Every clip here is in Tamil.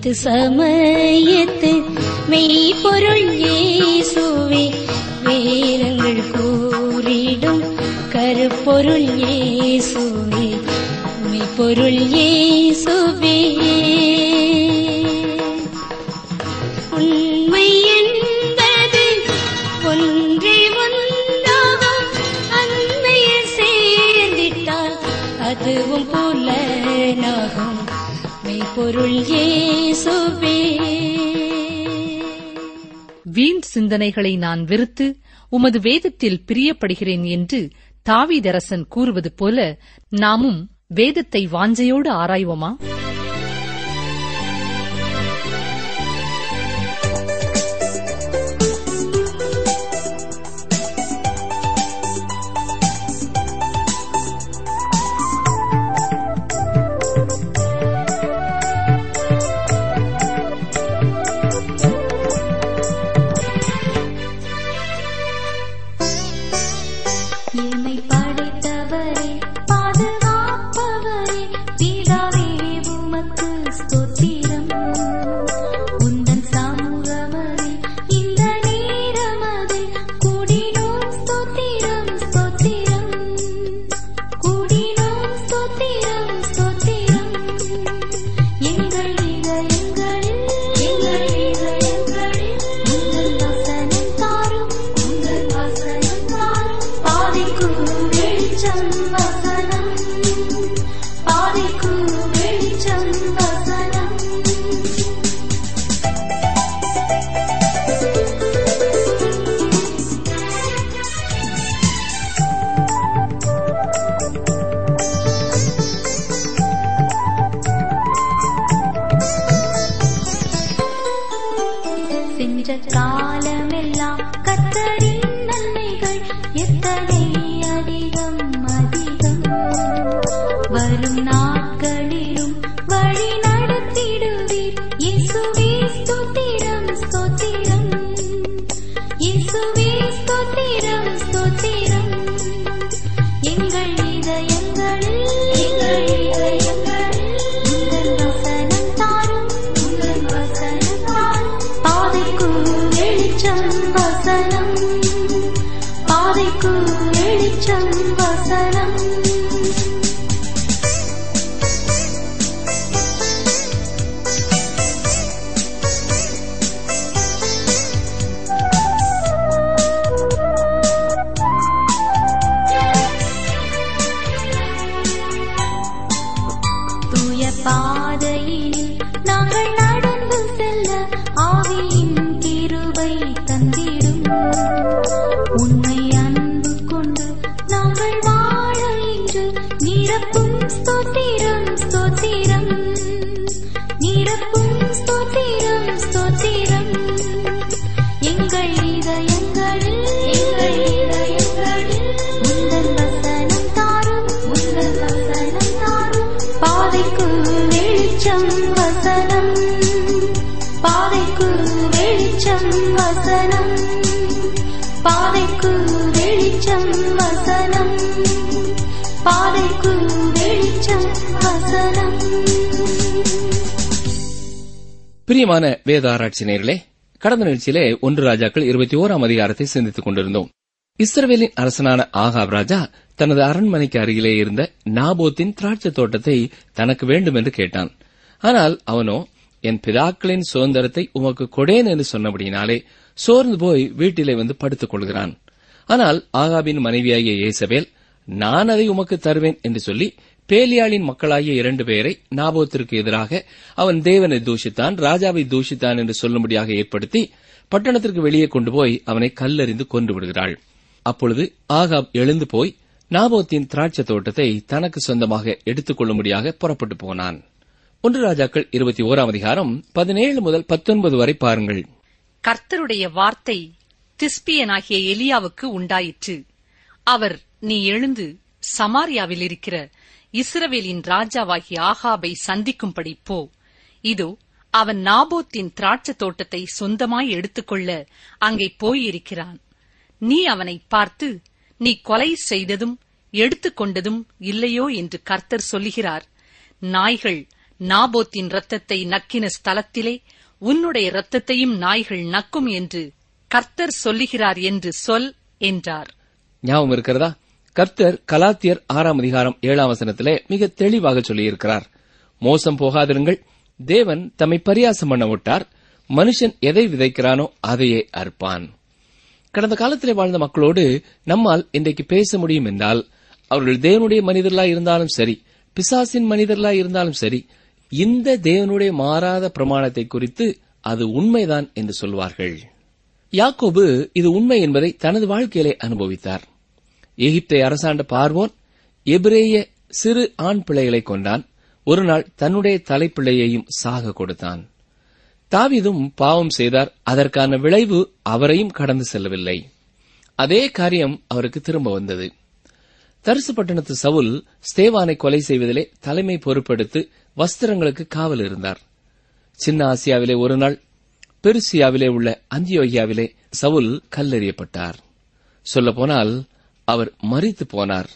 தீர்த்து சமயத்து மெய்ப்பொருள் இயேசுவே வேதங்கள் கூறிடும் கருப்பொருள் இயேசுவே மெய்ப்பொருள் இயேசுவே உண்மை என்பது ஒன்றே ஒன்றாகும் அன்மையில் சேர்ந்திட்டால் அதுவும் புலனாகும் மெய்ப்பொருள் இயேசுவே வீண் சிந்தனைகளை நான் வெறுத்து உமது வேதத்தில் பிரியப்படுகிறேன் என்று தாவீதரசன் கூறுவது போல நாமும் வேதத்தை வாஞ்சையோடு ஆராய்வோமா என்னை படைத்தவரே பாதுகாப்பவரே பிதாவே உமக்கு ஸ்தோத்திரம் உந்தன் சமூகமதே இந்த நேரமதே கூடினோம் ஸ்தோத்திரம் ஸ்தோத்திரம் கூடினோம் ஸ்தோத்திரம் ஸ்தோத்திரம் எங்கள் இதயங்களில் எங்கள் இதயங்களில் உங்கள் வசனம் தாரும் உங்கள் வசனம் தாரும் பாதைக்கு வெளிச்சம் வசனம் பாதைக்கு வெளிச்சம் வசனம் சென்ற காலமெல்லாம் கத்தரின் நன்மைகள் எத்தனை அதிகம் அதிகம் வரும் நாட்களிலும் வழி நடத்திடுவீர் இயேசுவே ஸ்தோத்திரம் ஸ்தோத்திரம் இயேசுவே ஸ்தோத்திரம் ஸ்தோத்திரம் எங்கள் இதயங்களில் எங்கள் இதயங்களில் உங்கள் வசனம் தாரும் உங்கள் வசனம் தாரும் பாதைக்கு வெளிச்சம் வசனம் பாதைக்கு வெளிச்சம் வசனம் தூய பாதையில் நாங்கள் நடந்து செல்ல ஆவியின் கிருபை தந்திடும் உண்மை அன்பு கொண்டு நாங்கள் வாழ இன்று நிரப்பும் ஸ்தோத்திரம் ஸ்தோத்திரம் நிரப்பும் ஸ்தோத்திரம் ஸ்தோத்திரம் எங்கள் இதயங்களில் எங்கள் இதயங்களில் உந்தன் வசனம் தாரும் உந்தன் வசனம் தாரும் பாதைக்கு வெளிச்சம் வசனம் பாதைக்கு வெளிச்சம் வசனம் பாதைக்கு வெளிச்சம் வசனம் பாதைக்கு வெளிச்சம் வசனம் பிரியமான வேத ஆராய்ச்சி நேயர்களே கடந்த நிகழ்ச்சியிலே ஒன்று ராஜாக்கள் இருபத்தி ஓராம் அதிகாரத்தை சிந்தித்துக் கொண்டிருந்தோம் இஸ்ரவேலின் அரசனான ஆகாப் ராஜா தனது அரண்மனைக்கு அருகிலே இருந்த நாபோத்தின் திராட்சை தோட்டத்தை தனக்கு வேண்டும் என்று கேட்டான் ஆனால் அவனோ என் பிதாக்களின் சுதந்திரத்தை உமக்கு கொடேன் என்று சொன்னபடியினாலே சோர்ந்து போய் வீட்டிலே வந்து படுத்துக் கொள்கிறான் ஆனால் ஆகாபின் மனைவியாகிய ஏசபேல் நான் அதை உமக்கு தருவேன் என்று சொல்லி பேலியாளின் மக்களாகிய இரண்டு பேரை நாபோத்திற்கு எதிராக அவன் தேவனை தூஷித்தான் ராஜாவை தூஷித்தான் என்று சொல்லும்படியாக ஏற்படுத்தி பட்டணத்திற்கு வெளியே கொண்டு போய் அவனை கல்லெறிந்து கொன்று விடுகிறாள் அப்பொழுது ஆகாப் எழுந்து போய் நாபோத்தின் திராட்சை தோட்டத்தை தனக்கு சொந்தமாக எடுத்துக் கொள்ளும்படியாக புறப்பட்டு போனான் ஒன்று ராஜாக்கள் இருபத்தி ஓராம் அதிகாரம் பதினேழு முதல் பத்தொன்பது வரை பாருங்கள் கர்த்தருடைய வார்த்தை திஸ்பியனாகிய எலியாவுக்கு உண்டாயிற்று அவர் நீ எழுந்து சமாரியாவில் இருக்கிற இஸ்ரவேலின் ராஜாவாகிய ஆகாபை சந்திக்கும்படி போ இதோ அவன் நாபோத்தின் திராட்சை தோட்டத்தை சொந்தமாய் எடுத்துக்கொள்ள அங்கே போயிருக்கிறான் நீ அவனை பார்த்து நீ கொலை செய்ததும் எடுத்துக்கொண்டதும் இல்லையோ என்று கர்த்தர் சொல்லுகிறார் நாய்கள் நாபோத்தின் இரத்தத்தை நக்கின ஸ்தலத்திலே உன்னுடைய இரத்தத்தையும் நாய்கள் நக்கும் என்று கர்த்தர் சொல்லுகிறார் என்று சொல் என்றார் ஞாபகம் இருக்கிறதா கர்த்தர் கலாத்தியர் ஆறாம் அதிகாரம் ஏழாம் வசனத்திலே மிக தெளிவாக சொல்லியிருக்கிறார் மோசம் போகாதிருங்கள் தேவன் தம்மை பரியாசம் பண்ண விட்டார் மனுஷன் எதை விதைக்கிறானோ அதையே அறுப்பான் கடந்த காலத்திலே வாழ்ந்த மக்களோடு நம்மால் இன்றைக்கு பேச முடியும் என்றால் அவர்கள் தேவனுடைய மனிதர்களா இருந்தாலும் சரி பிசாசின் மனிதர்களா இருந்தாலும் சரி இந்த தேவனுடைய மாறாத பிரமாணத்தை குறித்து அது உண்மைதான் என்று சொல்வார்கள் யாக்கோபு இது உண்மை என்பதை தனது வாழ்க்கையிலே அனுபவித்தார் எகிப்தை அரசாண்ட பார்வோன் எபிரேய சிறு ஆண் பிள்ளைகளை கொண்டான் ஒரு நாள் தன்னுடைய தலைப்பிள்ளையையும் சாக கொடுத்தான் தாவீதும் பாவம் செய்தார் அதற்கான விளைவு அவரையும் கடந்து செல்லவில்லை அதே காரியம் அவருக்கு திரும்ப வந்தது தரிசு பட்டணத்து சவுல் ஸ்தேவானை கொலை செய்வதிலே தலைமை பொறுப்பெடுத்து வஸ்திரங்களுக்கு காவல் இருந்தார் சின்ன ஆசியாவிலே ஒரு நாள் பெருசியாவிலே உள்ள அந்தியோகியாவிலே சவுல் கல்லெறியப்பட்டார் சொல்லப்போனால் அவர் மரித்து போனார்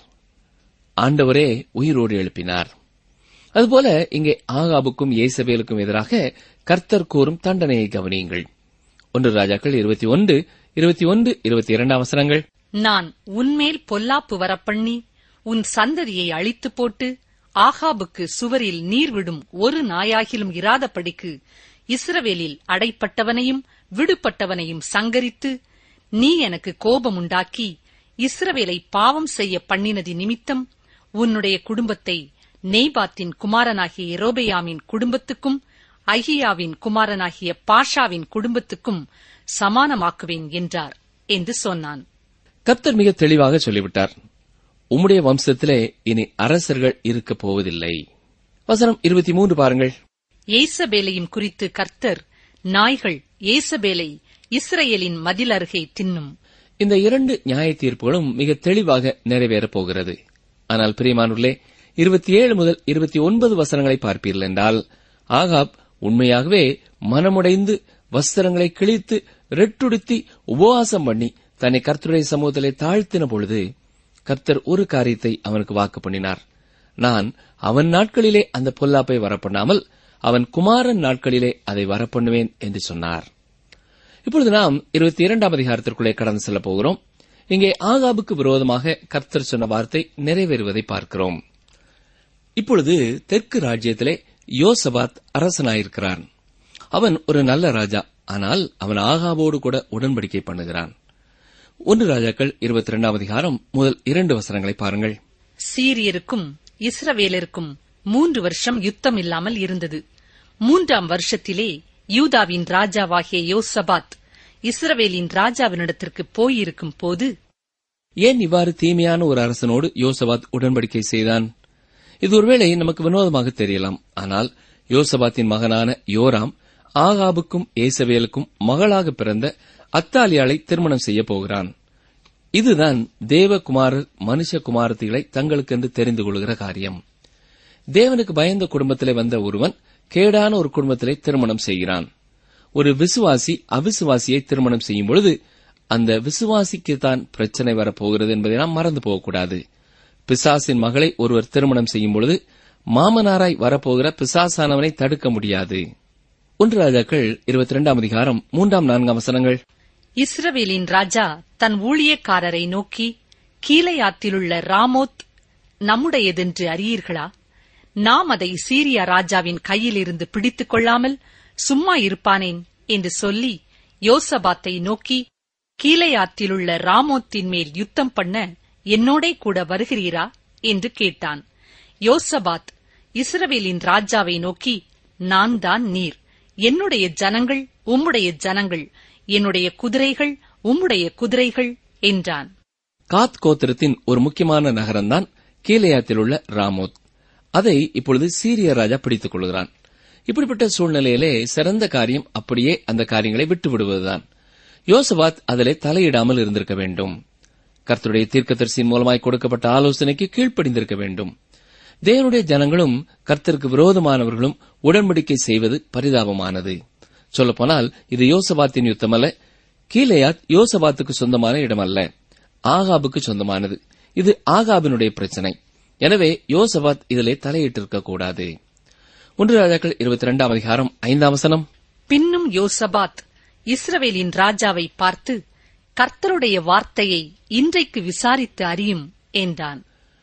ஆண்டவரே உயிரோடு எழுப்பினார் அதுபோல இங்கே ஆகாபுக்கும் ஏசபேலுக்கும் எதிராக கர்த்தர் கூறும் தண்டனையை கவனியுங்கள் ஒன்று ராஜாக்கள் இருபத்தி ஒன்று இருபத்தி ஒன்று இருபத்தி இரண்டாம் வசனங்கள் நான் உன்மேல் பொல்லாப்பு வரப்பண்ணி உன் சந்ததியை அழித்துப் போட்டு ஆகாபுக்கு சுவரில் நீர் விடும் ஒரு நாயாகிலும் இராதபடிக்கு இஸ்ரவேலில் அடைப்பட்டவனையும் விடுபட்டவனையும் சங்கரித்து நீ எனக்கு கோபமுண்டாக்கி இஸ்ரவேலை பாவம் செய்ய பண்ணினதி நிமித்தம் உன்னுடைய குடும்பத்தை நெய்பாத்தின் குமாரனாகிய எரோபெயாமின் குடும்பத்துக்கும் அகியாவின் குமாரனாகிய பாஷாவின் குடும்பத்துக்கும் சமானமாக்குவேன் என்றார் என்று சொன்னான் கர்த்தர் மிக தெளிவாக சொல்லிவிட்டார் உம்முடைய வம்சத்திலே இனி அரசர்கள் இருக்கப் போவதில்லை வசனம் இருபத்தி மூன்று பாருங்கள் ஏசபேலையும் குறித்து கர்த்தர் நாய்கள் ஏசபேலை இஸ்ரவேலின் மதில் அருகே தின்னும் இந்த இரண்டு நியாய தீர்ப்புகளும் மிக தெளிவாக நிறைவேறப் போகிறது ஆனால் பிரியமானூர்களே இருபத்தி ஏழு முதல் இருபத்தி ஒன்பது வசனங்களை பார்ப்பீர்கள் என்றால் ஆகாப் உண்மையாகவே மனமுடைந்து வஸ்திரங்களை கிழித்து ரெட்டுடுத்தி உபவாசம் பண்ணி தன்னை கர்த்தருடைய சமூகத்திலே தாழ்த்தின பொழுது கர்த்தர் ஒரு காரியத்தை அவனுக்கு வாக்கு பண்ணினார் நான் அவன் நாட்களிலே அந்த பொல்லாப்பை வரப்பண்ணாமல் அவன் குமாரன் நாட்களிலே அதை வரப்பண்ணுவேன் என்று சொன்னார் இப்பொழுது நாம் இருபத்தி இரண்டாம் அதிகாரத்திற்குள்ளே கடந்து செல்லப் போகிறோம் இங்கே ஆகாபுக்கு விரோதமாக கர்த்தர் சொன்ன வார்த்தை நிறைவேறுவதை பார்க்கிறோம் இப்பொழுது தெற்கு ராஜ்யத்திலே யோசபாத் அரசனாயிருக்கிறான் அவன் ஒரு நல்ல ராஜா ஆனால் அவன் ஆகாபோடு கூட உடன்படிக்கை பண்ணுகிறான் ஒன்று ராஜாக்கள் இருபத்தி இரண்டாம் அதிகாரம் முதல் இரண்டு வசனங்களை பாருங்கள் சீரியருக்கும் இஸ்ரவேலருக்கும் மூன்று வருஷம் யுத்தம் இல்லாமல் இருந்தது மூன்றாம் வருஷத்திலே யூதாவின் ராஜாவாகிய யோசபாத் இஸ்ரவேலின் ராஜாவினிடத்திற்கு போயிருக்கும் போது ஏன் இவ்வாறு தீமையான ஒரு அரசனோடு யோசபாத் உடன்படிக்கை செய்தான் இது ஒருவேளை நமக்கு வினோதமாக தெரியலாம் ஆனால் யோசபாத்தின் மகனான யோராம் ஆகாபுக்கும் ஏசவேலுக்கும் மகளாக பிறந்த அத்தாலியாளை திருமணம் செய்ய போகிறான் இதுதான் தேவகுமாரர் மனுஷகுமாரத்திகளை தங்களுக்கென்று தெரிந்து கொள்கிற காரியம் தேவனுக்கு பயந்த குடும்பத்திலே வந்த ஒருவன் கேடான ஒரு குடும்பத்திலே திருமணம் செய்கிறான் ஒரு விசுவாசி அவிசுவாசியை திருமணம் செய்யும் பொழுது அந்த விசுவாசிக்கு தான் பிரச்சனை வரப்போகிறது என்பதை நாம் மறந்து போகக்கூடாது பிசாசின் மகளை ஒருவர் திருமணம் செய்யும் பொழுது மாமனாராய் வரப்போகிற பிசாசானவனை தடுக்க முடியாது ஒன்று ராஜாக்கள் இருபத்தி இரண்டாம் அதிகாரம் மூன்றாம் நான்காம் வசனங்கள் இஸ்ரவேலின் ராஜா தன் ஊழியக்காரரை நோக்கி கீழையாத்திலுள்ள ராமோத் நம்முடையதென்று அறியீர்களா நாம் அதை சீரியா ராஜாவின் கையிலிருந்து பிடித்துக் கொள்ளாமல் சும்மா இருப்பானேன் என்று சொல்லி யோசபாத்தை நோக்கி கீழையாத்திலுள்ள ராமோத்தின் மேல் யுத்தம் பண்ண என்னோடே கூட வருகிறீரா என்று கேட்டான் யோசபாத் இஸ்ரவேலின் ராஜாவை நோக்கி நான் தான் நீர் என்னுடைய ஜனங்கள் உம்முடைய ஜனங்கள் என்னுடைய குதிரைகள் உம்முடைய குதிரைகள் என்றான் காத் கோத்திரத்தின் ஒரு முக்கியமான நகரம்தான் கீலேயாத்தில் உள்ள ராமோத் அதை இப்பொழுது சீரிய ராஜா பிடித்துக் கொள்கிறான் இப்படிப்பட்ட சூழ்நிலையிலே சிறந்த காரியம் அப்படியே அந்த காரியங்களை விட்டு விடுவதுதான் யோசபாத் அதிலே தலையிடாமல் இருந்திருக்க வேண்டும் கர்த்தருடைய தீர்க்கதரிசியின் மூலமாய் கொடுக்கப்பட்ட ஆலோசனைக்கு கீழ்ப்படிந்திருக்க வேண்டும் தேவனுடைய ஜனங்களும் கர்த்தருக்கு விரோதமானவர்களும் உடன்படிக்கை செய்வது பரிதாபமானது சொல்லப்போனால் இது யோசபாத்தின் யுத்தம் அல்ல கீலேயாத் யோசபாத்துக்கு சொந்தமான இடமல்ல ஆகாபுக்கு சொந்தமானது இது ஆகாபினுடைய பிரச்சனை எனவே யோசபாத் இதிலே தலையிட்டிருக்க கூடாது ஒன்று ராஜாக்கள் இருபத்தி இரண்டாம் அதிகாரம் ஐந்தாம் வசனம் பின்னும் யோசபாத் இஸ்ரவேலின் ராஜாவை பார்த்து கர்த்தருடைய வார்த்தையை இன்றைக்கு விசாரித்து அறியும் என்றான்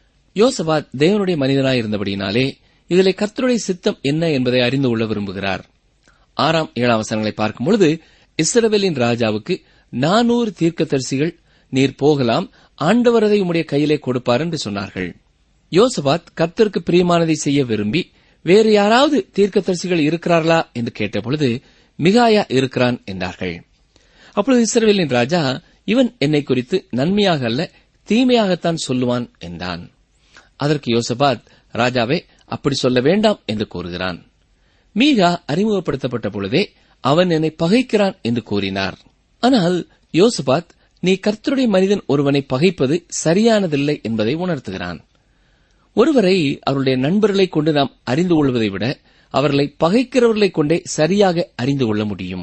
யோசபாத் தேவனுடைய மனிதனாய் இருந்தபடியினாலே இதிலே கர்த்தருடைய சித்தம் என்ன என்பதை அறிந்து கொள்ள விரும்புகிறார் ஆறாம் ஏழாம் வசனங்களை பார்க்கும் பொழுது இஸ்ரவேலின் ராஜாவுக்கு நானூறு தீர்க்கதரிசிகள் நீர் போகலாம் ஆண்டவர் அதை உம்முடைய கையிலே கொடுப்பார் என்று சொன்னார்கள் யோசபாத் கர்த்தருக்கு பிரியமானதை செய்ய விரும்பி வேறு யாராவது தீர்க்கதரிசிகள் இருக்கிறார்களா என்று கேட்டபொழுது மிகாயா இருக்கிறான் என்றார்கள் அப்பொழுது இஸ்ரவேலின் ராஜா இவன் என்னை குறித்து நன்மையாக அல்ல தீமையாகத்தான் சொல்லுவான் என்றான் அதற்கு யோசபாத் ராஜாவே அப்படி சொல்ல வேண்டாம் என்று கூறுகிறான் மீகா அறிமுகப்படுத்தப்பட்ட பொழுதே அவன் என்னை பகைக்கிறான் என்று கூறினார் ஆனால் யோசபாத் நீ கர்த்தருடைய மனிதன் ஒருவனை பகைப்பது சரியானதில்லை என்பதை உணர்த்துகிறான் ஒருவரை அவருடைய நண்பர்களை கொண்டு நாம் அறிந்து கொள்வதை விட அவர்களை பகைக்கிறவர்களை கொண்டே சரியாக அறிந்து கொள்ள முடியும்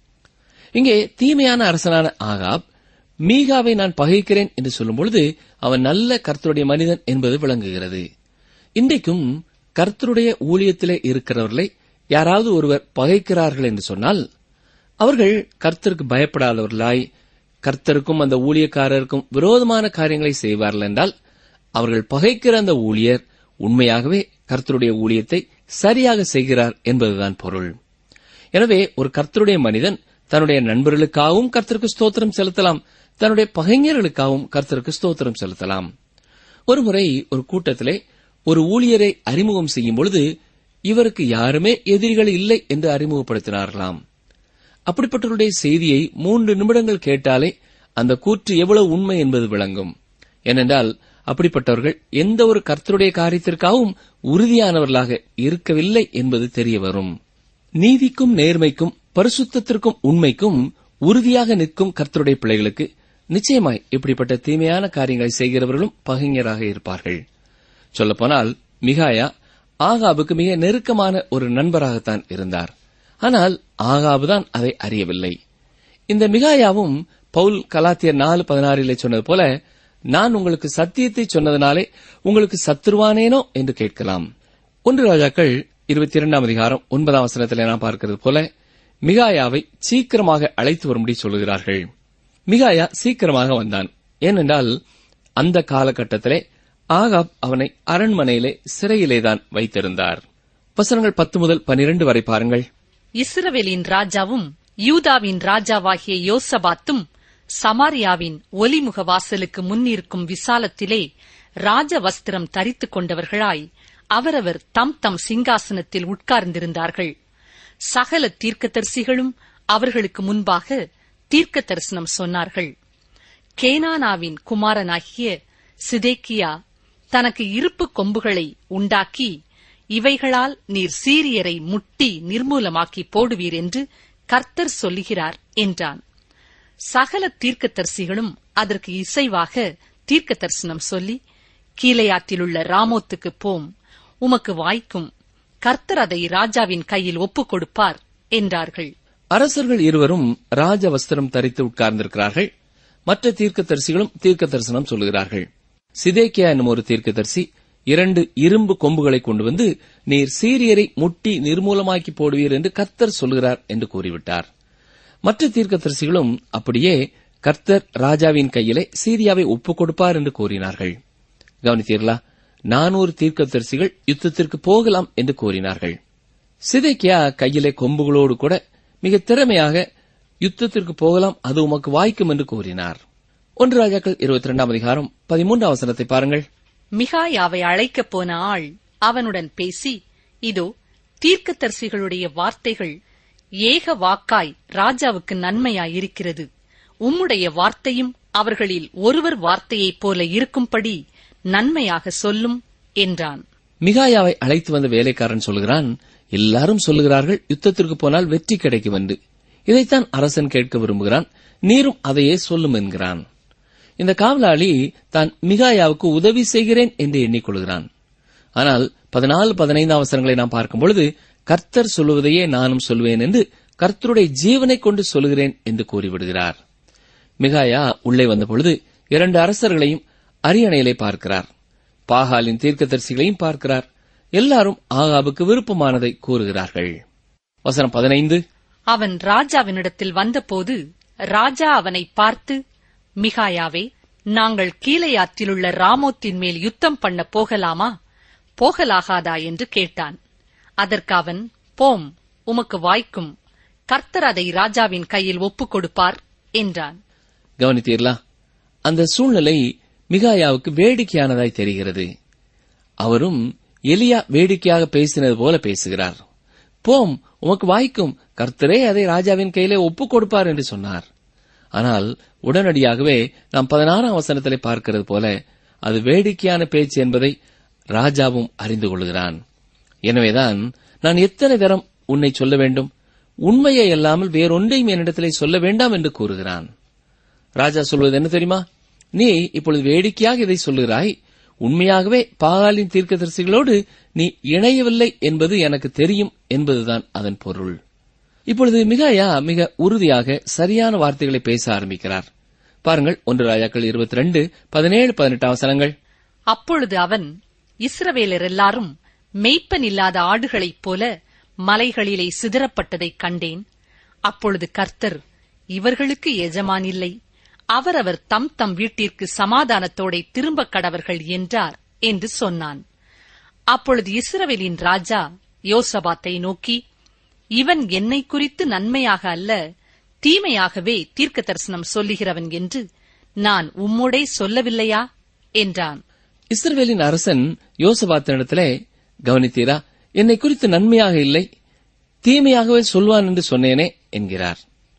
இங்கே தீமையான அரசனான ஆகாப் மீகாவை நான் பகைக்கிறேன் என்று சொல்லும்பொழுது அவன் நல்ல கர்த்தருடைய மனிதன் என்பது விளங்குகிறது இன்றைக்கும் கர்த்தருடைய ஊழியத்திலே இருக்கிறவர்களை யாராவது ஒருவர் பகைக்கிறார்கள் என்று சொன்னால் அவர்கள் கர்த்தருக்கு பயப்படாதவர்களாய் கர்த்தருக்கும் அந்த ஊழியக்காரருக்கும் விரோதமான காரியங்களை செய்வார்கள் என்றால் அவர்கள் பகைக்கிற அந்த ஊழியர் உண்மையாகவே கர்த்தருடைய ஊழியத்தை சரியாக செய்கிறார் என்பதுதான் பொருள் எனவே ஒரு கர்த்தருடைய மனிதன் தன்னுடைய நண்பர்களுக்காகவும் கர்த்தருக்கு ஸ்தோத்திரம் செலுத்தலாம் தன்னுடைய பகைஞர்களுக்காகவும் கர்த்தருக்கு ஸ்தோத்திரம் செலுத்தலாம் ஒருமுறை ஒரு கூட்டத்திலே ஒரு ஊழியரை அறிமுகம் செய்யும் பொழுது இவருக்கு யாருமே எதிரிகள் இல்லை என்று அறிமுகப்படுத்தினார்களாம் அப்படிப்பட்டவருடைய செய்தியை மூன்று நிமிடங்கள் கேட்டாலே அந்த கூற்று எவ்வளவு உண்மை என்பது விளங்கும் ஏனென்றால் அப்படிப்பட்டவர்கள் எந்த ஒரு கர்த்தருடைய காரியத்திற்காகவும் உறுதியானவர்களாக இருக்கவில்லை என்பது தெரிய வரும் நீதிக்கும் நேர்மைக்கும் பரிசுத்தத்திற்கும் உண்மைக்கும் உறுதியாக நிற்கும் கர்த்தருடைய பிள்ளைகளுக்கு நிச்சயமாய் இப்படிப்பட்ட தீமையான காரியங்களை செய்கிறவர்களும் பகைஞராக இருப்பார்கள் சொல்லப்போனால் மிகாயா ஆகாபுக்கு மிக நெருக்கமான ஒரு நண்பராகத்தான் இருந்தார் ஆனால் ஆகாபுதான் அதை அறியவில்லை இந்த மிகாயாவும் பவுல் கலாத்தியர் நாலு பதினாறிலே சொன்னது போல நான் உங்களுக்கு சத்தியத்தை சொன்னதனாலே உங்களுக்கு சத்துருவானேனோ என்று கேட்கலாம் ஒன்று ராஜாக்கள் இருபத்தி இரண்டாம் அதிகாரம் ஒன்பதாம் வசனத்திலே நாம் பார்க்கிறது போல மிகாயாவை சீக்கிரமாக அழைத்து வரும்படி சொல்லுகிறார்கள் மிகாயா சீக்கிரமாக வந்தான் ஏனென்றால் அந்த காலகட்டத்திலே ஆகாப் அவனை அரண்மனையிலே சிறையிலேதான் வைத்திருந்தார் வசனங்கள் பத்து முதல் பனிரெண்டு வரை பாருங்கள் இஸ்ரவேலின் ராஜாவும் யூதாவின் ராஜாவாகிய யோசபாத்தும் சமாரியாவின் ஒலிமுக வாசலுக்கு முன்னிருக்கும் விசாலத்திலே ராஜ வஸ்திரம் தரித்துக் கொண்டவர்களாய் அவரவர் தம் தம் சிங்காசனத்தில் உட்கார்ந்திருந்தார்கள் சகல தீர்க்கதரிசிகளும் அவர்களுக்கு முன்பாக தீர்க்க தரிசனம் சொன்னார்கள் கேனானாவின் குமாரனாகிய சிதேக்கியா தனக்கு இருப்பு கொம்புகளை உண்டாக்கி இவைகளால் நீர் சீரியரை முட்டி நிர்மூலமாக்கி போடுவீர் என்று கர்த்தர் சொல்லுகிறார் என்றான் சகல தீர்க்கதரிசிகளும் அதற்கு இசைவாக தீர்க்க தரிசனம் சொல்லி கீழையாற்றிலுள்ள ராமோத்துக்கு போம் உமக்கு வாய்க்கும் கர்த்தர் அதை ராஜாவின் கையில் ஒப்புக் கொடுப்பார் என்றார்கள் அரசர்கள் இருவரும் ராஜ வஸ்திரம் தரித்து உட்கார்ந்திருக்கிறார்கள் மற்ற தீர்க்கதரிசிகளும் தீர்க்க தரிசனம் சொல்லுகிறார்கள் சிதேக்கியா என்னும் ஒரு தீர்க்கதரிசி இரண்டு இரும்பு கொம்புகளை கொண்டு வந்து நீர் சீரியரை முட்டி நிர்மூலமாக்கி போடுவீர் என்று கர்த்தர் சொல்கிறார் என்று கூறிவிட்டார் மற்ற தீர்க்கதரிசிகளும் அப்படியே கர்த்தர் ராஜாவின் கையிலே சீரியாவை ஒப்புக் கொடுப்பார் என்று கூறினார்கள் கவனித்தீர்களா நானூறு தீர்க்கதரிசிகள் யுத்தத்திற்கு போகலாம் என்று கூறினார்கள் சிதைக்கியா கையிலே கொம்புகளோடு கூட மிக திறமையாக யுத்தத்திற்கு போகலாம் அது உமக்கு வாய்க்கும் என்று கூறினார் ஒன்று ராஜாக்கள் இருபத்தி இரண்டாம் அதிகாரம் பதிமூன்றாம் வசனத்தை பாருங்கள் மிகாயாவை அழைக்கப் போன ஆள் அவனுடன் பேசி இதோ தீர்க்கதரிசிகளுடைய வார்த்தைகள் ஏக வாக்காய் ராஜாவுக்கு நன்மையாய் இருக்கிறது உம்முடைய வார்த்தையும் அவர்களில் ஒருவர் வார்த்தையைப் போல இருக்கும்படி நன்மையாக சொல்லும் என்றான் மிகாயாவை அழைத்து வந்த வேலைக்காரன் சொல்கிறான் எல்லாரும் சொல்லுகிறார்கள் யுத்தத்திற்கு போனால் வெற்றி கிடைக்கும் என்று இதைத்தான் அரசன் கேட்க விரும்புகிறான் நீரும் அதையே சொல்லும் என்கிறான் இந்த காவலாளி தான் மிகாயாவுக்கு உதவி செய்கிறேன் என்று எண்ணிக்கொள்கிறான் ஆனால் பதினாலு பதினைந்தாம் அவசரங்களை நாம் பார்க்கும் பொழுது கர்த்தர் சொல்லுவதையே நானும் சொல்வேன் என்று கர்த்தருடைய ஜீவனை கொண்டு சொல்லுகிறேன் என்று கூறிவிடுகிறார் மிகாயா உள்ளே வந்தபொழுது இரண்டு அரசர்களையும் அரியணையிலே பார்க்கிறார் பாகாலின் தீர்க்கதரிசிகளையும் பார்க்கிறார் எல்லாரும் ஆகாபுக்கு விருப்பமானதை கூறுகிறார்கள் வசனம் பதினைந்து அவன் ராஜாவினிடத்தில் வந்தபோது ராஜா அவனை பார்த்து மிகாயாவே நாங்கள் கீழையாற்றிலுள்ள ராமோத்தின் மேல் யுத்தம் பண்ண போகலாமா போகலாகாதா என்று கேட்டான் அதற்கு அவன் போம் உமக்கு வாய்க்கும் கர்த்தர் அதை ராஜாவின் கையில் ஒப்புக் கொடுப்பார் என்றான் கவனித்தீர்களா அந்த சூழ்நிலை மிகாயாவுக்கு வேடிக்கையானதாய் தெரிகிறது அவரும் எலியா வேடிக்கையாக பேசினது போல பேசுகிறார் போம் உமக்கு வாய்க்கும் கர்த்தரே அதை ராஜாவின் கையிலே ஒப்புக் கொடுப்பார் என்று சொன்னார் ஆனால் உடனடியாகவே நாம் பதினாறாம் வசனத்திலே பார்க்கிறது போல அது வேடிக்கையான பேச்சு என்பதை ராஜாவும் அறிந்து கொள்கிறான் எனவேதான் நான் எத்தனை தரம் உன்னை சொல்ல வேண்டும் உண்மையை அல்லாமல் வேறொன்றையும் என்னிடத்திலே சொல்ல வேண்டாம் என்று கூறுகிறான் ராஜா சொல்வது என்ன தெரியுமா நீ இப்பொழுது வேடிக்கையாக இதை சொல்லுகிறாய் உண்மையாகவே பாகாலின் தீர்க்கதரிசிகளோடு நீ இணையவில்லை என்பது எனக்கு தெரியும் என்பதுதான் அதன் பொருள் இப்பொழுது மிகாயா மிக உறுதியாக சரியான வார்த்தைகளை பேச ஆரம்பிக்கிறார் பாருங்கள் ஒன்று ராஜாக்கள் இருபத்தி ரெண்டு பதினேழு பதினெட்டு அவசரங்கள் அப்பொழுது அவன் இஸ்ரவேலர் எல்லாரும் மெய்ப்பன் இல்லாத ஆடுகளைப் போல மலைகளிலே சிதறப்பட்டதைக் கண்டேன் அப்பொழுது கர்த்தர் இவர்களுக்கு எஜமான் இல்லை அவரவர் தம் தம் வீட்டிற்கு சமாதானத்தோடே திரும்பக் கடவர்கள் என்றார் என்று சொன்னான் அப்பொழுது இஸ்ரவேலின் ராஜா யோசபாத்தை நோக்கி இவன் என்னை குறித்து நன்மையாக அல்ல தீமையாகவே தீர்க்க தரிசனம் சொல்லுகிறவன் என்று நான் உம்மோடே சொல்லவில்லையா என்றான் இஸ்ரவேலின் அரசன் யோசபாத்தினிடத்திலே கவனித்தீரா என்னை குறித்து நன்மையாக இல்லை தீமையாகவே சொல்வான் என்று சொன்னேனே என்கிறார்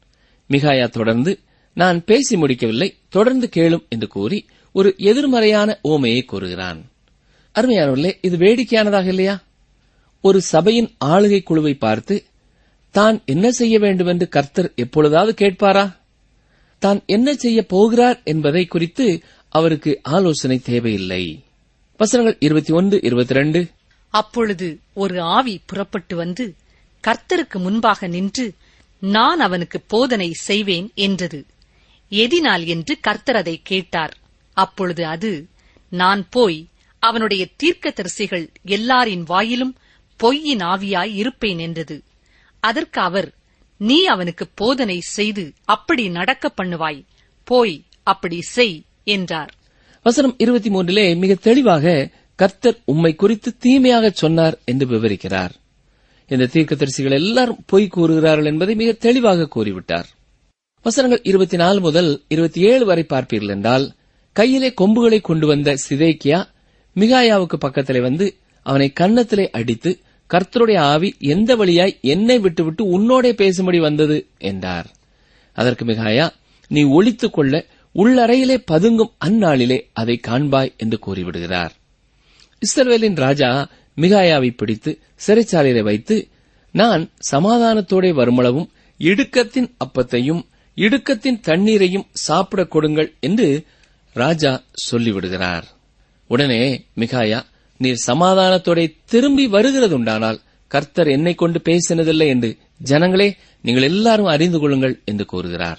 மிகாயா தொடர்ந்து நான் பேசி முடிக்கவில்லை தொடர்ந்து கேளும் என்று கூறி ஒரு எதிர்மறையான ஓமையை கூறுகிறான் அருமையானவர்களே இது வேடிக்கையானதாக இல்லையா ஒரு சபையின் ஆளுகை குழுவை பார்த்து தான் என்ன செய்ய வேண்டும் என்று கர்த்தர் எப்பொழுதாவது கேட்பாரா தான் என்ன செய்ய போகிறார் என்பதை குறித்து அவருக்கு ஆலோசனை தேவையில்லை வசனங்கள் இருபத்தி ஒன்று இருபத்தி ரெண்டு அப்பொழுது ஒரு ஆவி புறப்பட்டு வந்து கர்த்தருக்கு முன்பாக நின்று நான் அவனுக்கு போதனை செய்வேன் என்றது எதினால் என்று கர்த்தர் அதை கேட்டார் அப்பொழுது அது நான் போய் அவனுடைய தீர்க்கதரிசிகள் எல்லாரின் வாயிலும் பொய்யின் ஆவியாய் இருப்பேன் என்றது அதற்கு அவர் நீ அவனுக்கு போதனை செய்து அப்படி நடக்க பண்ணுவாய் போய் அப்படி செய் என்றார் வசனம் இருபத்தி மூன்றிலே மிக தெளிவாக கர்த்தர் உம்மை குறித்து தீமையாக சொன்னார் என்று விவரிக்கிறார் இந்த தீர்க்கதரிசிகள் எல்லாரும் பொய் கூறுகிறார்கள் என்பதை மிக தெளிவாக கூறிவிட்டார் வசனங்கள் இருபத்தி நாலு முதல் இருபத்தி ஏழு வரை பார்ப்பீர்கள் என்றால் கையிலே கொம்புகளை கொண்டு வந்த சிதேக்கியா மிகாயாவுக்கு பக்கத்திலே வந்து அவனை கன்னத்திலே அடித்து கர்த்தருடைய ஆவி எந்த வழியாய் என்னை விட்டுவிட்டு உன்னோடே பேசும்படி வந்தது என்றார் அதற்கு மிகாயா நீ ஒளித்துக் கொள்ள உள்ளறையிலே பதுங்கும் அந்நாளிலே அதை காண்பாய் என்று கூறிவிடுகிறார் இஸ்ரவேலின் ராஜா மிகாயாவை பிடித்து சிறைச்சாலையிலே வைத்து நான் சமாதானத்தோடே வருமளவும் இடுக்கத்தின் அப்பத்தையும் இடுக்கத்தின் தண்ணீரையும் சாப்பிடக் கொடுங்கள் என்று ராஜா சொல்லிவிடுகிறார் உடனே மிகாயா நீர் சமாதானத்தோட திரும்பி வருகிறதுண்டானால் கர்த்தர் என்னை கொண்டு பேசினதில்லை என்று ஜனங்களே நீங்கள் எல்லாரும் அறிந்து கொள்ளுங்கள் என்று கூறுகிறார்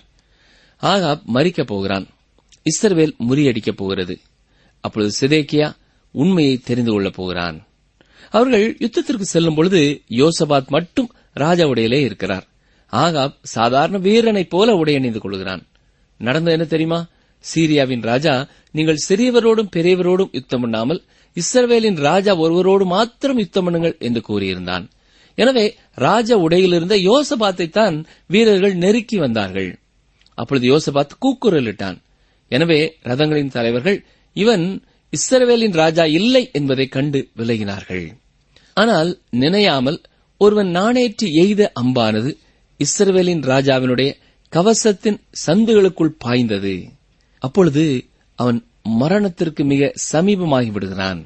ஆகாப் மறிக்கப் போகிறான் இஸ்ரவேல் முறியடிக்கப் போகிறது அப்பொழுது சிதேக்கியா உண்மையை தெரிந்து கொள்ளப் போகிறான் அவர்கள் யுத்தத்திற்கு செல்லும் பொழுது யோசபாத் மட்டும் ராஜா உடையிலே இருக்கிறார் ஆகாப் சாதாரண வீரனைப் போல உடையணிந்து கொள்கிறான் நடந்தது என்ன தெரியுமா சீரியாவின் ராஜா நீங்கள் சிறியவரோடும் பெரியவரோடும் யுத்தம் பண்ணாமல் இஸ்ரவேலின் ராஜா ஒருவரோடு மாத்திரம் யுத்தம் பண்ணுங்கள் என்று கூறியிருந்தான் எனவே ராஜா உடையிலிருந்த யோசபாத்தை தான் வீரர்கள் நெருக்கி வந்தார்கள் அப்பொழுது யோசபாத் கூக்குரலிட்டான் எனவே ரதங்களின் தலைவர்கள் இவன் இஸ்ரவேலின் ராஜா இல்லை என்பதைக் கண்டு விலகினார்கள் ஆனால் நினையாமல் ஒருவன் நாணேற்றி எய்த அம்பானது இஸ்ரவேலின் ராஜாவினுடைய கவசத்தின் சந்துகளுக்குள் பாய்ந்தது அப்பொழுது அவன் மரணத்திற்கு மிக சமீபமாகி விடுகிறான்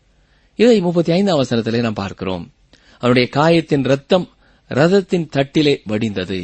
இதை முப்பத்தி ஐந்தாம் அவசரத்திலே நாம் பார்க்கிறோம் அவனுடைய காயத்தின் ரத்தம் ரதத்தின் தட்டிலே வடிந்தது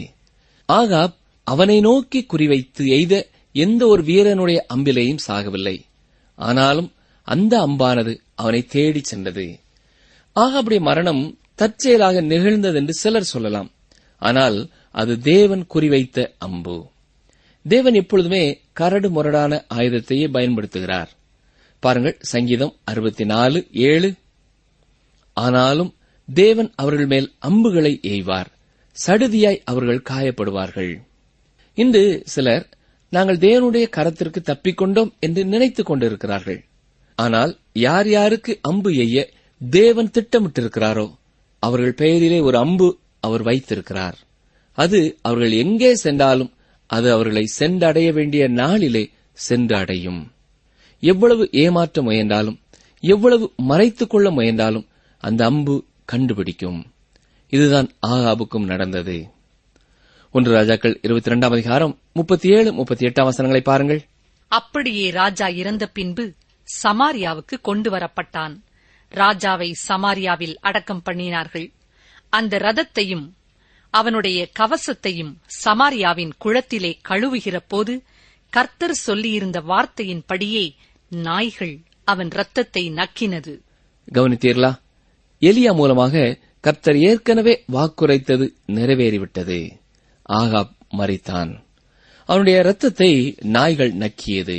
ஆகாப் அவனை நோக்கி குறிவைத்து எய்த எந்த ஒரு வீரனுடைய அம்பிலேயும் சாகவில்லை ஆனாலும் அந்த அம்பானது அவனை தேடிச் சென்றது ஆகாபுடைய மரணம் தற்செயலாக நிகழ்ந்ததென்று சிலர் சொல்லலாம் ஆனால் அது தேவன் குறிவைத்த அம்பு தேவன் எப்பொழுதுமே கரடு முரடான ஆயுதத்தையே பயன்படுத்துகிறார் பாருங்கள் சங்கீதம் அறுபத்தி நாலு ஏழு ஆனாலும் தேவன் அவர்கள் மேல் அம்புகளை எய்வார் சடுதியாய் அவர்கள் காயப்படுவார்கள் இன்று சிலர் நாங்கள் தேவனுடைய கரத்திற்கு தப்பிக்கொண்டோம் என்று நினைத்துக் கொண்டிருக்கிறார்கள் ஆனால் யார் யாருக்கு அம்பு எய்ய தேவன் திட்டமிட்டிருக்கிறாரோ அவர்கள் பெயரிலே ஒரு அம்பு அவர் வைத்திருக்கிறார் அது அவர்கள் எங்கே சென்றாலும் அது அவர்களை சென்றடைய வேண்டிய நாளிலே சென்று அடையும் எவ்வளவு ஏமாற்ற முயன்றாலும் எவ்வளவு மறைத்துக் கொள்ள முயன்றாலும் அந்த அம்பு கண்டுபிடிக்கும் இதுதான் ஆகாபுக்கும் நடந்தது ஒன்று ராஜாக்கள் இருபத்தி இரண்டாம் அதிகாரம் முப்பத்தி ஏழு முப்பத்தி எட்டாம் வசனங்களை பாருங்கள் அப்படியே ராஜா இறந்த பின்பு சமாரியாவுக்கு கொண்டு வரப்பட்டான் ராஜாவை சமாரியாவில் அடக்கம் பண்ணினார்கள் அந்த ரதத்தையும் அவனுடைய கவசத்தையும் சமாரியாவின் குளத்திலே கழுவுகிற போது கர்த்தர் சொல்லியிருந்த வார்த்தையின்படியே நாய்கள் அவன் இரத்தத்தை நக்கினது கவனித்தீர்களா எலியா மூலமாக கர்த்தர் ஏற்கனவே வாக்குரைத்தது நிறைவேறிவிட்டது ஆகாப் மறித்தான் அவனுடைய இரத்தத்தை நாய்கள் நக்கியது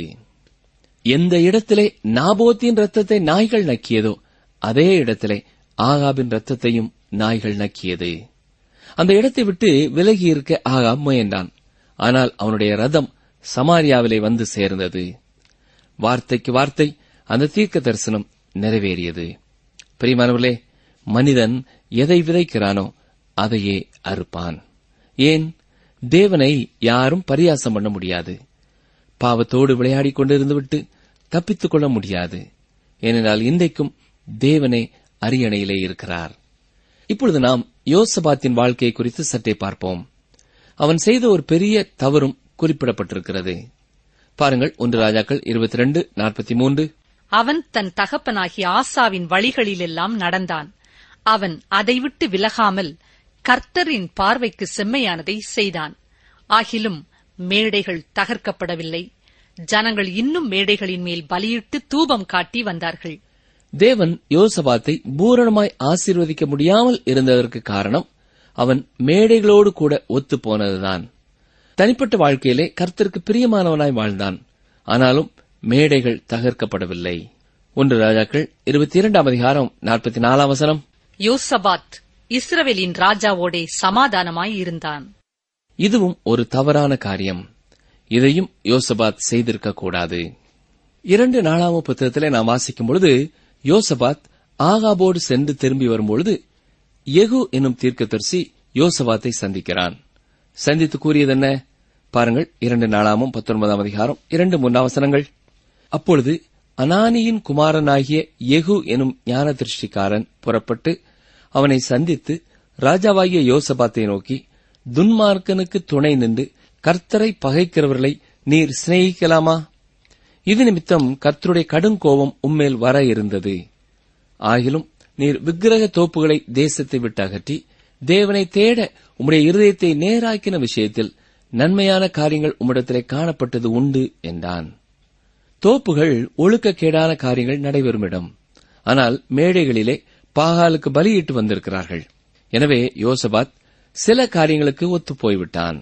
எந்த இடத்திலே நாபோத்தின் ரத்தத்தை நாய்கள் நக்கியதோ அதே இடத்திலே ஆகாபின் ரத்தத்தையும் நாய்கள் நக்கியது அந்த இடத்தை விட்டு விலகி இருக்க ஆகாப் முயன்றான் ஆனால் அவனுடைய ரதம் சமாரியாவிலே வந்து சேர்ந்தது வார்த்தைக்கு வார்த்தை அந்த தீர்க்க தரிசனம் நிறைவேறியது பிரிமானவர்களே மனிதன் எதை விதைக்கிறானோ அதையே அறுப்பான் ஏன் தேவனை யாரும் பரியாசம் பண்ண முடியாது பாவத்தோடு விளையாடிக் கொண்டிருந்துவிட்டு தப்பித்துக் கொள்ள முடியாது ஏனென்றால் இன்றைக்கும் தேவனே அரியணையிலே இருக்கிறார் இப்பொழுது நாம் யோசபாத்தின் வாழ்க்கையை குறித்து சற்றே பார்ப்போம் அவன் செய்த ஒரு பெரிய தவறும் குறிப்பிடப்பட்டிருக்கிறது பாருங்கள் ஒன்று ராஜாக்கள் இருபத்தி ரெண்டு நாற்பத்தி மூன்று அவன் தன் தகப்பனாகிய ஆசாவின் வழிகளிலெல்லாம் நடந்தான் அவன் அதை விட்டு விலகாமல் கர்த்தரின் பார்வைக்கு செம்மையானதை செய்தான் ஆகிலும் மேடைகள் தகர்க்கப்படவில்லை ஜனங்கள் இன்னும் மேடைகளின் மேல் பலியிட்டு தூபம் காட்டி வந்தார்கள் தேவன் யோசபாத்தை பூரணமாய் ஆசீர்வதிக்க முடியாமல் இருந்ததற்கு காரணம் அவன் மேடைகளோடு கூட ஒத்துப் போனதுதான் தனிப்பட்ட வாழ்க்கையிலே கர்த்தருக்கு பிரியமானவனாய் வாழ்ந்தான் ஆனாலும் மேடைகள் தகர்க்கப்படவில்லை ஒன்று ராஜாக்கள் இருபத்தி இரண்டாம் அதிகாரம் நாற்பத்தி நாலாம் வசனம் யோசபாத் இஸ்ரவேலின் ராஜாவோடே சமாதானமாய் இருந்தான் இதுவும் ஒரு தவறான காரியம் இதையும் யோசபாத் செய்திருக்க கூடாது இரண்டு நாளாம புத்தகத்திலே நாம் வாசிக்கும் பொழுது யோசபாத் ஆகாபோடு சென்று திரும்பி வரும்பொழுது எகு என்னும் தீர்க்கதரிசி யோசபாத்தை சந்திக்கிறான் சந்தித்து கூறியதென்ன பாருங்கள் இரண்டு நாளாமும் பத்தொன்பதாம் அதிகாரம் இரண்டு மூன்றாம் வசனங்கள் அப்பொழுது அனானியின் குமாரனாகிய எகு எனும் ஞான திருஷ்டிக்காரன் புறப்பட்டு அவனை சந்தித்து ராஜாவாகிய யோசபாத்தை நோக்கி துன்மார்க்கனுக்கு துணை நின்று கர்த்தரை பகைக்கிறவர்களை நீர் சிநேகிக்கலாமா இது நிமித்தம் கர்த்தருடைய கடுங்கோபம் உம்மேல் வர இருந்தது ஆகிலும் நீர் விக்கிரக தோப்புகளை தேசத்தை விட்டு அகற்றி தேவனை தேட உம்முடைய இருதயத்தை நேராக்கின விஷயத்தில் நன்மையான காரியங்கள் உம்மிடத்திலே காணப்பட்டது உண்டு என்றான் தோப்புகள் ஒழுக்கக்கேடான காரியங்கள் நடைபெறும் இடம் ஆனால் மேடைகளிலே பாகாலுக்கு பலியிட்டு வந்திருக்கிறார்கள் எனவே யோசபாத் சில காரியங்களுக்கு ஒத்துப் போய்விட்டான்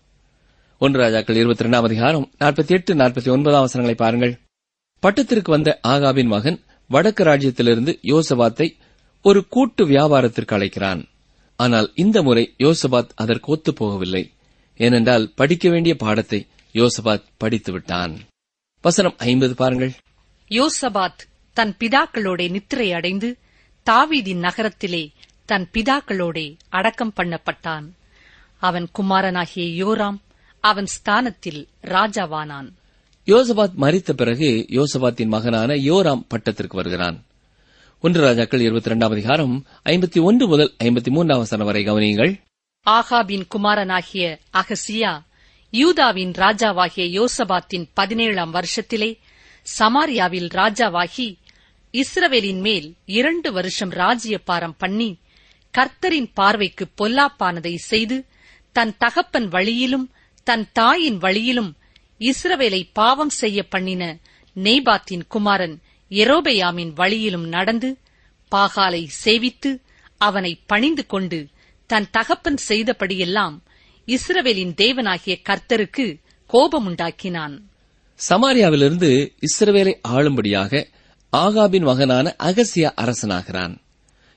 ஒன்று ராஜாக்கள் இருபத்தி இரண்டாம் அதிகாரம் நாற்பத்தி எட்டு நாற்பத்தி ஒன்பதாம் வசனங்களை பாருங்கள் பட்டத்திற்கு வந்த ஆகாவின் மகன் வடக்கு ராஜ்யத்திலிருந்து யோசபாத்தை ஒரு கூட்டு வியாபாரத்திற்கு அழைக்கிறான் ஆனால் இந்த முறை யோசபாத் அதற்கு ஒத்துப் போகவில்லை ஏனென்றால் படிக்க வேண்டிய பாடத்தை யோசபாத் படித்து விட்டான் வசனம் ஐம்பது பாருங்கள் யோசபாத் தன் பிதாக்களோடே நித்திரை அடைந்து தாவீதின் நகரத்திலே தன் பிதாக்களோடே அடக்கம் பண்ணப்பட்டான் அவன் குமாரனாகிய யோராம் அவன் ஸ்தானத்தில் ராஜாவானான் யோசபாத் மரித்த பிறகு யோசபாத்தின் மகனான யோராம் பட்டத்திற்கு வருகிறான் ஒன்று ராஜாக்கள் இருபத்தி இரண்டாம் அதிகாரம் ஐம்பத்தி ஒன்று முதல் ஐம்பத்தி மூன்றாம் வசனம் வரை கவனியுங்கள் ஆகாபின் குமாரனாகிய அகசியா யூதாவின் ராஜாவாகிய யோசபாத்தின் பதினேழாம் வருஷத்திலே சமாரியாவில் ராஜாவாகி இஸ்ரவேலின் மேல் இரண்டு வருஷம் ராஜ்யபாரம் பண்ணி கர்த்தரின் பார்வைக்கு பொல்லாப்பானதை செய்து தன் தகப்பன் வழியிலும் தன் தாயின் வழியிலும் இஸ்ரவேலை பாவம் செய்ய பண்ணின நேபாத்தின் குமாரன் எரோபெயாமின் வழியிலும் நடந்து பாகாலை சேவித்து அவனை பணிந்து கொண்டு தன் தகப்பன் செய்தபடியெல்லாம் இஸ்ரவேலின் தேவனாகிய கர்த்தருக்கு கோபமுண்டாக்கினான் சமாரியாவிலிருந்து இஸ்ரவேலை ஆளும்படியாக ஆகாபின் மகனான அகசியா அரசனாகிறான்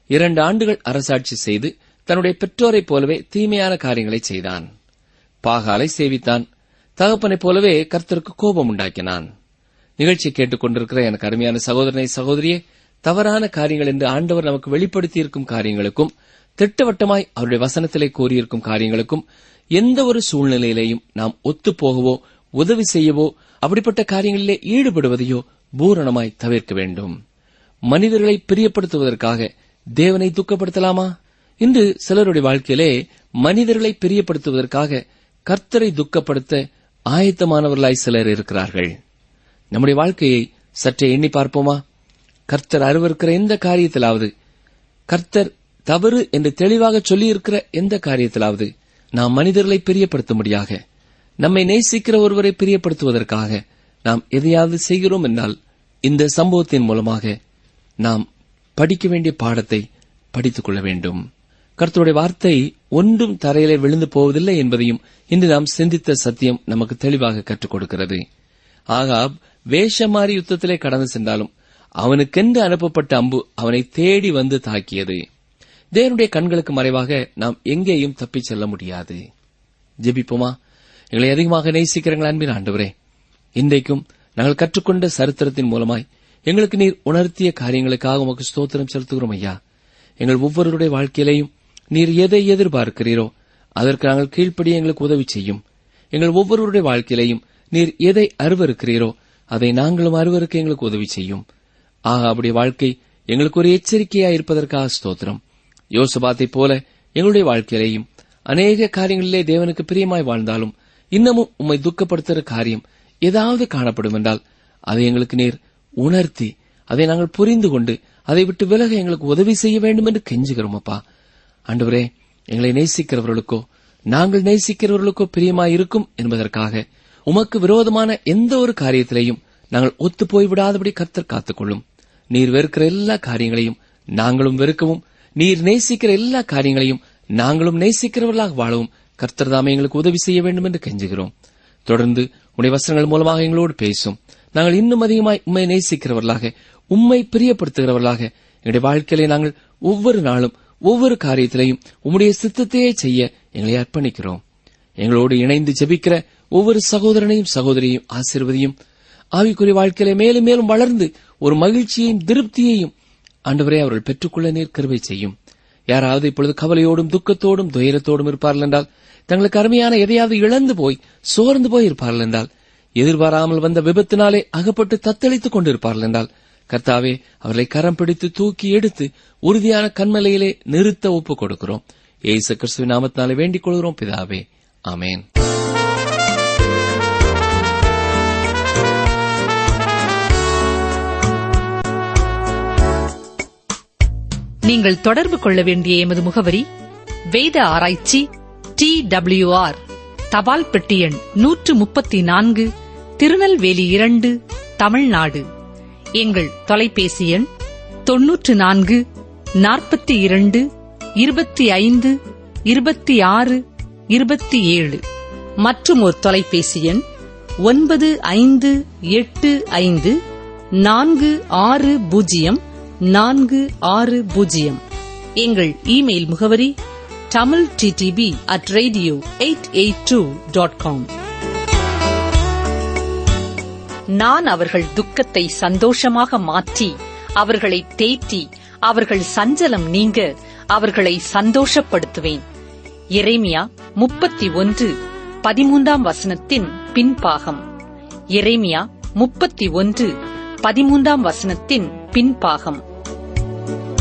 இரண்டு ஆண்டுகள் அரசாட்சி செய்து தன்னுடைய பெற்றோரைப் போலவே தீமையான காரியங்களை செய்தான் பாகாலை சேவித்தான் தகப்பனைப் போலவே கர்த்தருக்கு கோபம் உண்டாக்கினான் நிகழ்ச்சி கேட்டுக் கொண்டிருக்கிற எனக்கு அருமையான சகோதரனை சகோதரியே தவறான காரியங்கள் என்று ஆண்டவர் நமக்கு வெளிப்படுத்தியிருக்கும் காரியங்களுக்கும் திட்டவட்டமாய் அவருடைய வசனத்திலே கூறியிருக்கும் காரியங்களுக்கும் எந்த ஒரு சூழ்நிலையிலேயும் நாம் ஒத்துப்போகவோ உதவி செய்யவோ அப்படிப்பட்ட காரியங்களிலே ஈடுபடுவதையோ பூரணமாய் தவிர்க்க வேண்டும் மனிதர்களை பிரியப்படுத்துவதற்காக தேவனை துக்கப்படுத்தலாமா இன்று சிலருடைய வாழ்க்கையிலே மனிதர்களை பிரியப்படுத்துவதற்காக கர்த்தரை துக்கப்படுத்த ஆயத்தமானவர்களாய் சிலர் இருக்கிறார்கள் நம்முடைய வாழ்க்கையை சற்றே எண்ணி பார்ப்போமா கர்த்தர் அருவருக்கிற எந்த காரியத்திலாவது கர்த்தர் தவறு என்று தெளிவாக சொல்லியிருக்கிற எந்த காரியத்திலாவது நாம் மனிதர்களை பிரியப்படுத்தும்படியாக நம்மை நேசிக்கிற ஒருவரை பிரியப்படுத்துவதற்காக நாம் எதையாவது செய்கிறோம் என்றால் இந்த சம்பவத்தின் மூலமாக நாம் படிக்க வேண்டிய பாடத்தை படித்துக் கொள்ள வேண்டும் கர்த்தருடைய வார்த்தை ஒன்றும் தரையிலே விழுந்து போவதில்லை என்பதையும் இன்று நாம் சிந்தித்த சத்தியம் நமக்கு தெளிவாக கற்றுக் கொடுக்கிறது ஆகாப் வேஷமாரி யுத்தத்திலே கடந்து சென்றாலும் அவனுக்கென்று அனுப்பப்பட்ட அம்பு அவனை தேடி வந்து தாக்கியது தேவனுடைய கண்களுக்கு மறைவாக நாம் எங்கேயும் தப்பிச் செல்ல முடியாது ஜெபிப்போமா எங்களை அதிகமாக நேசிக்கிறீங்களா அன்பின் ஆண்டவரே இன்றைக்கும் நாங்கள் கற்றுக்கொண்ட சரித்திரத்தின் மூலமாய் எங்களுக்கு நீர் உணர்த்திய காரியங்களுக்காக உமக்கு ஸ்தோத்திரம் செலுத்துகிறோம் ஐயா எங்கள் ஒவ்வொருவருடைய வாழ்க்கையிலையும் நீர் எதை எதிர்பார்க்கிறீரோ அதற்கு நாங்கள் கீழ்ப்படி எங்களுக்கு உதவி செய்யும் எங்கள் ஒவ்வொருவருடைய வாழ்க்கையிலையும் நீர் எதை அருவருக்கிறீரோ அதை நாங்களும் அருவருக்கு எங்களுக்கு உதவி செய்யும் ஆக அப்படி வாழ்க்கை எங்களுக்கு ஒரு எச்சரிக்கையா இருப்பதற்காக ஸ்தோத்திரம் யோசபாத்தைப் போல எங்களுடைய வாழ்க்கையிலேயும் அநேக காரியங்களிலே தேவனுக்கு பிரியமாய் வாழ்ந்தாலும் இன்னமும் உம்மை துக்கப்படுத்துகிற காரியம் ஏதாவது காணப்படும் என்றால் அதை எங்களுக்கு நீர் உணர்த்தி அதை நாங்கள் புரிந்து கொண்டு அதை விட்டு விலக எங்களுக்கு உதவி செய்ய வேண்டும் என்று கெஞ்சுகிறோம் அப்பா ஆண்டவரே எங்களை நேசிக்கிறவர்களுக்கோ நாங்கள் நேசிக்கிறவர்களுக்கோ பிரியமாய் இருக்கும் என்பதற்காக உமக்கு விரோதமான எந்த ஒரு காரியத்திலையும் நாங்கள் ஒத்து போய்விடாதபடி கர்த்தர் காத்துக்கொள்ளும் நீர் வெறுக்கிற எல்லா காரியங்களையும் நாங்களும் வெறுக்கவும் நீர் நேசிக்கிற எல்லா காரியங்களையும் நாங்களும் நேசிக்கிறவர்களாக வாழவும் கர்த்தர் தாமே எங்களுக்கு உதவி செய்ய வேண்டும் என்று கெஞ்சுகிறோம் தொடர்ந்து உடைய வசனங்கள் மூலமாக எங்களோடு பேசும் நாங்கள் இன்னும் அதிகமாய் உண்மை நேசிக்கிறவர்களாக உண்மை பிரியப்படுத்துகிறவர்களாக எங்களுடைய வாழ்க்கையிலே நாங்கள் ஒவ்வொரு நாளும் ஒவ்வொரு காரியத்திலையும் உம்முடைய சித்தத்தையே செய்ய எங்களை அர்ப்பணிக்கிறோம் எங்களோடு இணைந்து ஜெபிக்கிற ஒவ்வொரு சகோதரனையும் சகோதரியும் ஆசிர்வதியும் ஆவிக்குரிய வாழ்க்கையிலே மேலும் மேலும் வளர்ந்து ஒரு மகிழ்ச்சியையும் திருப்தியையும் ஆண்டவரே அவர்கள் பெற்றுக்கொள்ள நீர் கருவை செய்யும் யாராவது இப்பொழுது கவலையோடும் துக்கத்தோடும் துயரத்தோடும் இருப்பார்கள் என்றால் தங்களுக்கு அருமையான எதையாவது இழந்து போய் சோர்ந்து போய் இருப்பார்கள் என்றால் எதிர்பாராமல் வந்த விபத்தினாலே அகப்பட்டு தத்தளித்துக் கொண்டிருப்பார்கள் என்றால் கர்த்தாவே அவர்களை கரம் பிடித்து தூக்கி எடுத்து உறுதியான கண்மலையிலே நிறுத்த ஒப்புக் கொடுக்கிறோம் ஏசு கிறிஸ்துவின் நாமத்தினாலே வேண்டிக் கொள்கிறோம் பிதாவே ஆமேன் நீங்கள் தொடர்பு கொள்ள வேண்டிய எமது முகவரி வேத ஆராய்ச்சி டி ஆர் தபால் பெட்டி எண் நூற்று முப்பத்தி நான்கு திருநெல்வேலி இரண்டு தமிழ்நாடு எங்கள் தொலைபேசி எண் தொன்னூற்று நான்கு நாற்பத்தி இரண்டு இருபத்தி ஐந்து இருபத்தி ஆறு இருபத்தி ஏழு மற்றும் ஒரு தொலைபேசி எண் ஒன்பது ஐந்து எட்டு ஐந்து நான்கு ஆறு பூஜ்ஜியம் நான்கு ஆறு பூஜ்ஜியம் எங்கள் இமெயில் முகவரி Tamil TDP at radio eight eight two dot com நான் அவர்கள் துக்கத்தை சந்தோஷமாக மாற்றி அவர்களை தேற்றி அவர்கள் சஞ்சலம் நீங்க அவர்களை சந்தோஷப்படுத்துவேன் எரேமியா முப்பத்தி ஒன்று பதிமூன்றாம் வசனத்தின் பின்பாகம் எரேமியா முப்பத்தி ஒன்று பதிமூன்றாம் வசனத்தின் பின்பாகம்